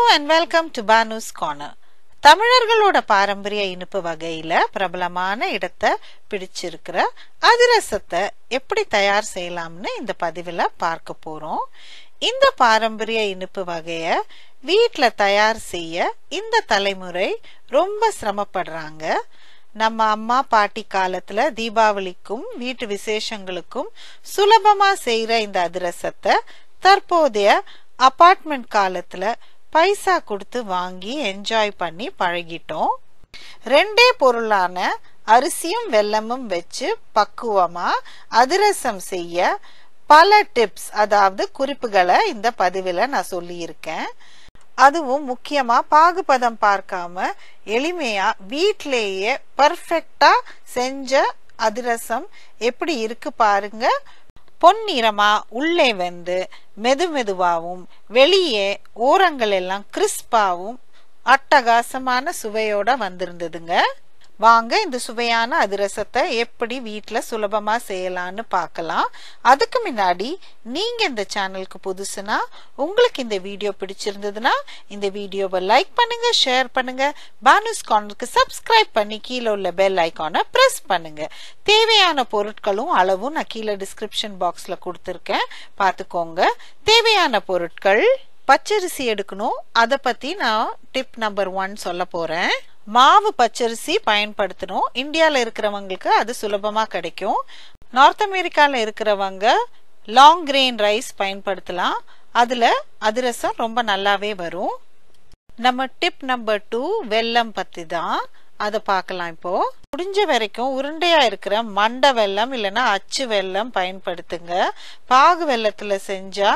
and welcome to Banu's corner தமிழர்களோட பாரம்பரிய இனிப்பு வகையில பிரபலமான இடத்தை பிடிச்சிருக்கிற அதிரசத்தை எப்படி தயார் செய்யலாம்னு இந்த பதிவில் பார்க்க போறோம் இந்த பாரம்பரிய இனிப்பு வகைய வீட்ல தயார் செய்ய இந்த தலைமுறை ரொம்ப சிரமப்படுறாங்க நம்ம அம்மா பாட்டி காலத்துல தீபாவளிக்கும் வீட்டு விசேஷங்களுக்கும் சுலபமா செய்யற இந்த அதிரசத்தை தற்போதைய அபார்ட்மெண்ட் காலத்துல பைசா கொடுத்து வாங்கி என்ஜாய் பண்ணி பழகிட்டோம் ரெண்டே பொருளான அரிசியும் வெல்லமும் வச்சு பக்குவமா அதிரசம் செய்ய பல டிப்ஸ் அதாவது குறிப்புகளை இந்த பதிவில் நான் சொல்லியிருக்கேன் அதுவும் முக்கியமா பாகுபதம் பார்க்காம எளிமையா வீட்டிலேயே பர்ஃபெக்டா செஞ்ச அதிரசம் எப்படி இருக்கு பாருங்க பொன்னிறமா உள்ளே வெந்து மெது மெதுவாகவும் வெளியே ஓரங்கள் எல்லாம் கிறிஸ்பாவும் அட்டகாசமான சுவையோட வந்திருந்ததுங்க வாங்க இந்த சுவையான அதிரசத்தை எப்படி வீட்டில் சுலபமா செய்யலாம்னு பார்க்கலாம் அதுக்கு முன்னாடி நீங்க இந்த சேனலுக்கு புதுசுனா உங்களுக்கு இந்த வீடியோ பிடிச்சிருந்ததுன்னா இந்த வீடியோவை லைக் பண்ணுங்க ஷேர் பண்ணுங்க பானுஸ் கார்னருக்கு சப்ஸ்கிரைப் பண்ணி கீழே உள்ள பெல் ஐக்கானை பிரஸ் பண்ணுங்க தேவையான பொருட்களும் அளவும் நான் கீழே டிஸ்கிரிப்ஷன் பாக்ஸ்ல கொடுத்துருக்கேன் பார்த்துக்கோங்க தேவையான பொருட்கள் பச்சரிசி எடுக்கணும் அதை பத்தி நான் டிப் நம்பர் ஒன் சொல்ல போறேன் மாவு பச்சரிசி பயன்படுத்தணும் இந்தியாவில் இருக்கிறவங்களுக்கு அது சுலபமா கிடைக்கும் நார்த் அமெரிக்கால இருக்கிறவங்க லாங் கிரெயின் ரைஸ் பயன்படுத்தலாம் அதுல அதிரசம் ரொம்ப நல்லாவே வரும் நம்ம டிப் நம்பர் டூ வெல்லம் பத்தி தான் அதை பார்க்கலாம் இப்போ முடிஞ்ச வரைக்கும் உருண்டையா இருக்கிற மண்டை வெல்லம் இல்லைன்னா அச்சு வெல்லம் பயன்படுத்துங்க பாகு வெல்லத்துல செஞ்சா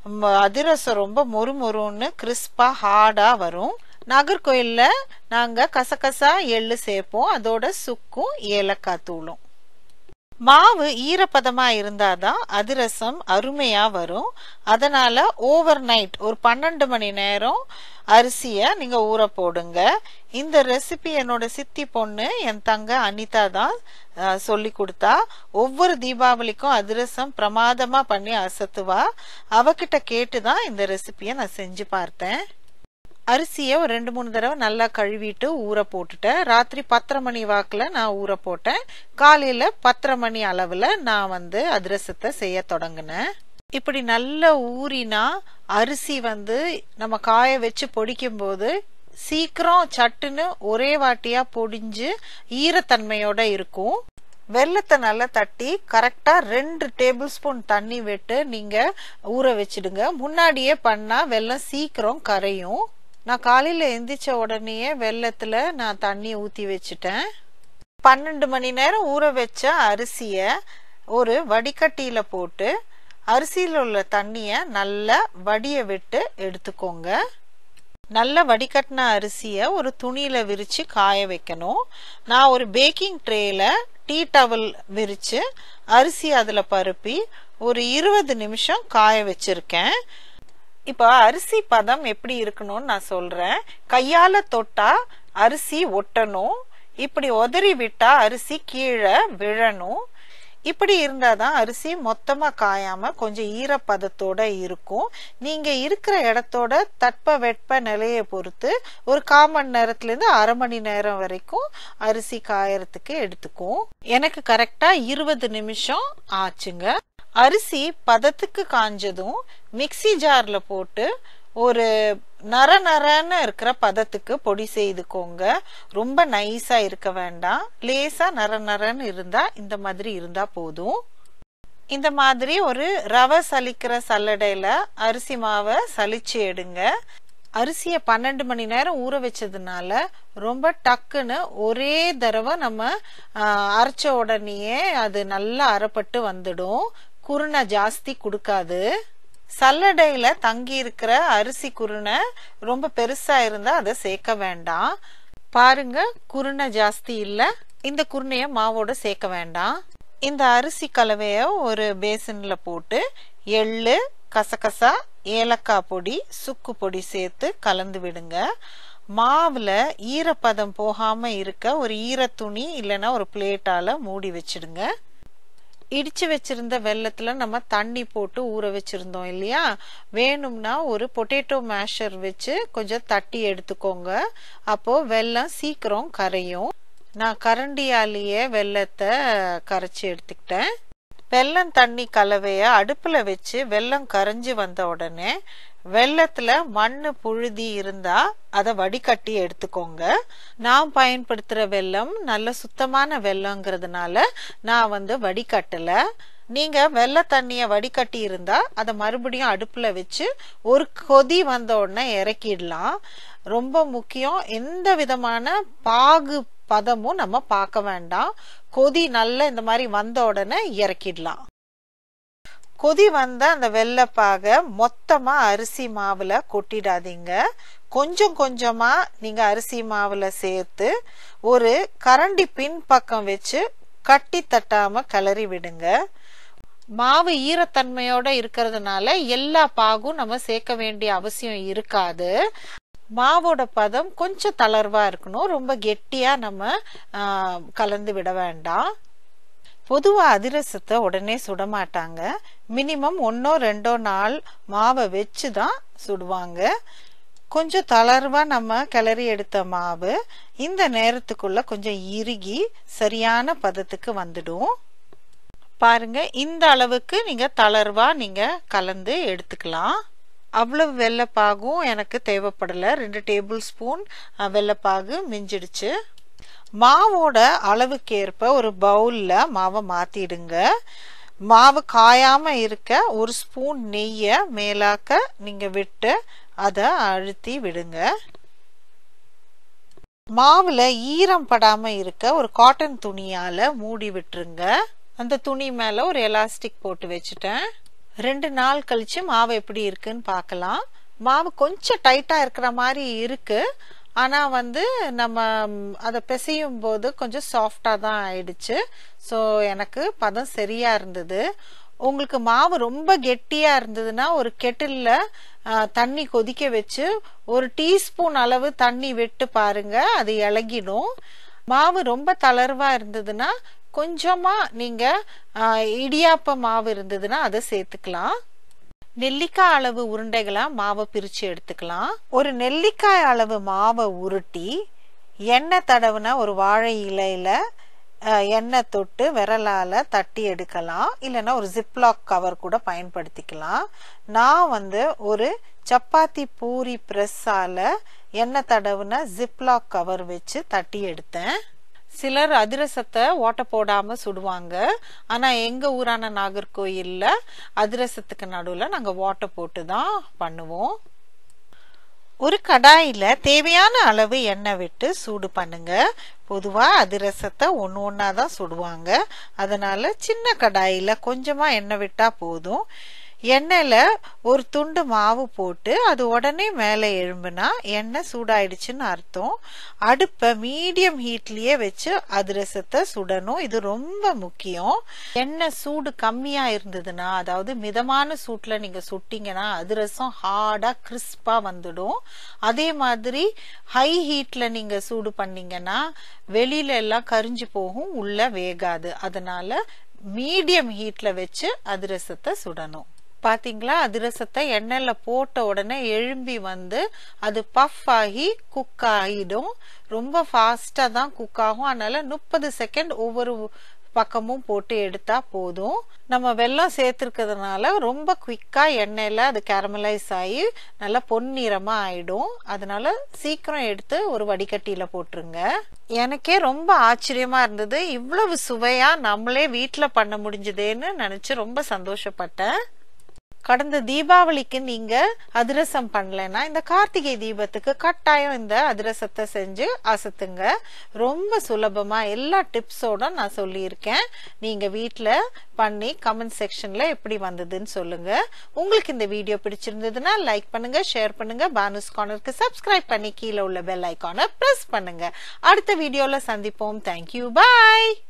அதிரசம் ரொம்ப மொறு மொறுன்னு கிறிஸ்பா ஹார்டா வரும் நாகர்கோயில்ல நாங்க கசகசா எள்ளு சேர்ப்போம் அதோட சுக்கும் ஏலக்காய் தூளும் மாவு ஈரப்பதமா இருந்தாதான் அதிரசம் அருமையா வரும் அதனால ஓவர் நைட் ஒரு பன்னெண்டு மணி நேரம் அரிசிய நீங்க ஊற போடுங்க இந்த ரெசிபி என்னோட சித்தி பொண்ணு என் தங்க அனிதா தான் சொல்லி கொடுத்தா ஒவ்வொரு தீபாவளிக்கும் அதிரசம் பிரமாதமா பண்ணி அசத்துவா அவகிட்ட கேட்டுதான் இந்த ரெசிபியை நான் செஞ்சு பார்த்தேன் அரிசியை ஒரு ரெண்டு மூணு தடவை நல்லா கழுவிட்டு ஊற போட்டுட்டேன் ராத்திரி பத்தரை மணி வாக்கில் நான் ஊற போட்டேன் காலையில் பத்தரை மணி அளவில் நான் வந்து அதிரசத்தை செய்ய தொடங்கினேன் இப்படி நல்லா ஊறினா அரிசி வந்து நம்ம காய வச்சு பொடிக்கும் போது சீக்கிரம் சட்டுன்னு ஒரே வாட்டியா பொடிஞ்சு ஈரத்தன்மையோட இருக்கும் வெள்ளத்தை நல்லா தட்டி கரெக்டா ரெண்டு டேபிள் ஸ்பூன் தண்ணி விட்டு நீங்க ஊற வச்சிடுங்க முன்னாடியே பண்ணா வெள்ளம் சீக்கிரம் கரையும் நான் காலையில எந்திரிச்ச உடனேயே வெள்ளத்துல நான் தண்ணி ஊத்தி வச்சுட்டேன் பன்னெண்டு மணி நேரம் ஊற வச்ச அரிசிய ஒரு வடிகட்டியில போட்டு அரிசியில் உள்ள தண்ணிய நல்லா வடிய விட்டு எடுத்துக்கோங்க நல்ல வடிகட்டின அரிசிய ஒரு துணியில விரிச்சு காய வைக்கணும் நான் ஒரு பேக்கிங் ட்ரேல டீ டவல் விரிச்சு அரிசி அதுல பருப்பி ஒரு இருபது நிமிஷம் காய வச்சிருக்கேன் இப்போ அரிசி பதம் எப்படி இருக்கணும்னு நான் சொல்றேன் கையால தொட்டா அரிசி ஒட்டணும் இப்படி உதறி விட்டா அரிசி கீழே விழணும் இப்படி இருந்தாதான் அரிசி மொத்தமா காயாம கொஞ்சம் ஈரப்பதத்தோட இருக்கும் நீங்க இருக்கிற இடத்தோட தட்ப வெட்ப நிலையை பொறுத்து ஒரு கால் மணி நேரத்துல இருந்து அரை மணி நேரம் வரைக்கும் அரிசி காயறதுக்கு எடுத்துக்கும் எனக்கு கரெக்டா இருபது நிமிஷம் ஆச்சுங்க அரிசி பதத்துக்கு காஞ்சதும் மிக்சி ஜார்ல போட்டு ஒரு நர நரன்னு இருக்கிற பதத்துக்கு பொடி செய்துக்கோங்க ரொம்ப நைஸா இருக்க வேண்டாம் லேசா நர நரன்னு இருந்தா இந்த மாதிரி இருந்தா போதும் இந்த மாதிரி ஒரு ரவை சலிக்கிற சல்லடையில அரிசி மாவை சலிச்சு எடுங்க அரிசிய பன்னெண்டு மணி நேரம் ஊற வச்சதுனால ரொம்ப டக்குன்னு ஒரே தடவை நம்ம அரைச்ச உடனேயே அது நல்லா அரைப்பட்டு வந்துடும் குருணை ஜாஸ்தி கொடுக்காது சல்லடையில தங்கி இருக்கிற அரிசி குருணை ரொம்ப பெருசா இருந்தா அதை சேர்க்க வேண்டாம் பாருங்க குருணை ஜாஸ்தி இல்ல இந்த குருணைய மாவோட சேர்க்க வேண்டாம் இந்த அரிசி கலவைய ஒரு பேசன்ல போட்டு எள்ளு கசகசா ஏலக்காய் பொடி சுக்கு பொடி சேர்த்து கலந்து விடுங்க மாவுல ஈரப்பதம் போகாம இருக்க ஒரு ஈரத்துணி இல்லைன்னா ஒரு பிளேட்டால மூடி வச்சிடுங்க இடிச்சு வச்சிருந்த வெள்ளத்துல நம்ம தண்ணி போட்டு ஊற வச்சிருந்தோம் இல்லையா வேணும்னா ஒரு பொட்டேட்டோ மேஷர் வச்சு கொஞ்சம் தட்டி எடுத்துக்கோங்க அப்போ வெல்லம் சீக்கிரம் கரையும் நான் கரண்டியாலேயே வெள்ளத்தை கரைச்சி எடுத்துக்கிட்டேன் வெல்லம் தண்ணி கலவைய அடுப்புல வச்சு வெல்லம் கரைஞ்சு வந்த உடனே வெள்ளத்துல மண்ணு புழுதி இருந்தா அதை வடிகட்டி எடுத்துக்கோங்க நான் பயன்படுத்துற வெல்லம் நல்ல சுத்தமான வெள்ளங்கிறதுனால நான் வந்து வடிகட்டல நீங்க வெள்ளை தண்ணிய வடிகட்டி இருந்தா அதை மறுபடியும் அடுப்புல வச்சு ஒரு கொதி வந்த உடனே இறக்கிடலாம் ரொம்ப முக்கியம் எந்த விதமான பாகு பதமும் நம்ம பார்க்க வேண்டாம் கொதி நல்ல இந்த மாதிரி வந்த உடனே இறக்கிடலாம் கொதி வந்த அந்த வெள்ளைப்பாக மொத்தமா அரிசி மாவுல கொட்டிடாதீங்க கொஞ்சம் கொஞ்சமா நீங்க அரிசி மாவுல சேர்த்து ஒரு கரண்டி பின் பக்கம் வச்சு கட்டி தட்டாம கிளறி விடுங்க மாவு ஈரத்தன்மையோட இருக்கிறதுனால எல்லா பாகும் நம்ம சேர்க்க வேண்டிய அவசியம் இருக்காது மாவோட பதம் கொஞ்சம் தளர்வா இருக்கணும் ரொம்ப கெட்டியா நம்ம கலந்து விட வேண்டாம் பொதுவா அதிரசத்தை உடனே சுட மாட்டாங்க மினிமம் ஒன்னோ ரெண்டோ நாள் மாவை வச்சு தான் சுடுவாங்க கொஞ்சம் தளர்வா நம்ம கிளறி எடுத்த மாவு இந்த நேரத்துக்குள்ள கொஞ்சம் இறுகி சரியான பதத்துக்கு வந்துடும் பாருங்க இந்த அளவுக்கு நீங்க தளர்வா நீங்க கலந்து எடுத்துக்கலாம் அவ்வளவு வெள்ளைப்பாகும் எனக்கு தேவைப்படல ரெண்டு டேபிள் ஸ்பூன் வெள்ளைப்பாகு மிஞ்சிடுச்சு மாவோட அளவுக்கேற்ப ஒரு பவுல்ல மாவை மாத்திடுங்க மாவு காயாம இருக்க ஒரு ஸ்பூன் நெய்ய மேலாக்க நீங்க விட்டு அதை அழுத்தி விடுங்க மாவுல ஈரம் படாம இருக்க ஒரு காட்டன் துணியால மூடி விட்டுருங்க அந்த துணி மேல ஒரு எலாஸ்டிக் போட்டு வச்சுட்டேன் ரெண்டு நாள் கழிச்சு மாவு எப்படி இருக்குன்னு பார்க்கலாம் மாவு கொஞ்சம் டைட்டா இருக்கிற மாதிரி இருக்கு ஆனா வந்து நம்ம அதை பிசையும் போது கொஞ்சம் சாஃப்டா தான் ஆயிடுச்சு ஸோ எனக்கு பதம் சரியா இருந்தது உங்களுக்கு மாவு ரொம்ப கெட்டியா இருந்ததுன்னா ஒரு கெட்டில்ல தண்ணி கொதிக்க வச்சு ஒரு டீஸ்பூன் அளவு தண்ணி விட்டு பாருங்க அது இலகிடும் மாவு ரொம்ப தளர்வா இருந்ததுன்னா கொஞ்சமா நீங்க இடியாப்ப மாவு இருந்ததுன்னா அதை சேர்த்துக்கலாம் நெல்லிக்காய் அளவு உருண்டைகளா மாவை பிரிச்சு எடுத்துக்கலாம் ஒரு நெல்லிக்காய் அளவு மாவை உருட்டி எண்ணெய் தடவுன ஒரு வாழை இலையில எண்ணெய் தொட்டு விரலால தட்டி எடுக்கலாம் இல்லைன்னா ஒரு ஜிப்லாக் கவர் கூட பயன்படுத்திக்கலாம் நான் வந்து ஒரு சப்பாத்தி பூரி ப்ரெஸ்ஸால எண்ணெய் தடவுன ஜிப்லாக் கவர் வச்சு தட்டி எடுத்தேன் சிலர் அதிரசத்தை ஓட்ட போடாம சுடுவாங்க ஆனா எங்க ஊரான நாகர்கோயில்ல அதிரசத்துக்கு நடுவுல நாங்க ஓட்ட போட்டு தான் பண்ணுவோம் ஒரு கடாயில தேவையான அளவு எண்ணெய் விட்டு சூடு பண்ணுங்க பொதுவா அதிரசத்தை ஒன்று ஒன்றா தான் சுடுவாங்க அதனால சின்ன கடாயில கொஞ்சமா எண்ணெய் விட்டா போதும் எண்ணெயில ஒரு துண்டு மாவு போட்டு அது உடனே மேலே எழும்புனா எண்ணெய் சூடாயிடுச்சுன்னு அர்த்தம் அடுப்பை மீடியம் ஹீட்லயே வச்சு அதிரசத்தை சுடணும் இது ரொம்ப முக்கியம் எண்ணெய் சூடு கம்மியா இருந்ததுன்னா அதாவது மிதமான சூட்ல நீங்க சுட்டீங்கன்னா அதிரசம் ஹார்டா கிறிஸ்பா வந்துடும் அதே மாதிரி ஹை ஹீட்ல நீங்க சூடு பண்ணீங்கன்னா வெளியில எல்லாம் கரிஞ்சு போகும் உள்ள வேகாது அதனால மீடியம் ஹீட்ல வச்சு அதிரசத்தை சுடணும் பாத்தீங்களா அதிரசத்தை எண்ணெயில போட்ட உடனே எழும்பி வந்து அது பஃப் ஆகி குக் ஆகிடும் ரொம்ப ஃபாஸ்டா தான் குக் ஆகும் அதனால முப்பது செகண்ட் ஒவ்வொரு பக்கமும் போட்டு எடுத்தா போதும் நம்ம வெல்லம் சேர்த்துருக்கிறதுனால ரொம்ப குவிக்கா எண்ணெயில அது கேரமலைஸ் ஆகி நல்லா பொன்னிறமா ஆயிடும் அதனால சீக்கிரம் எடுத்து ஒரு வடிகட்டியில போட்டுருங்க எனக்கே ரொம்ப ஆச்சரியமா இருந்தது இவ்வளவு சுவையா நம்மளே வீட்டுல பண்ண முடிஞ்சதேன்னு நினைச்சு ரொம்ப சந்தோஷப்பட்டேன் கடந்த தீபாவளிக்கு நீங்க அதிரசம் பண்ணலன்னா இந்த கார்த்திகை தீபத்துக்கு கட்டாயம் இந்த அதிரசத்தை செஞ்சு அசத்துங்க ரொம்ப சுலபமா எல்லா டிப்ஸோட நான் சொல்லியிருக்கேன் நீங்க வீட்ல பண்ணி கமெண்ட் செக்ஷன்ல எப்படி வந்ததுன்னு சொல்லுங்க உங்களுக்கு இந்த வீடியோ பிடிச்சிருந்ததுன்னா லைக் பண்ணுங்க ஷேர் பண்ணுங்க பானுஸ் கார்னருக்கு சப்ஸ்கிரைப் பண்ணி கீழே உள்ள பெல் ஐக்கானை பிரஸ் பண்ணுங்க அடுத்த வீடியோல சந்திப்போம் தேங்க்யூ பாய்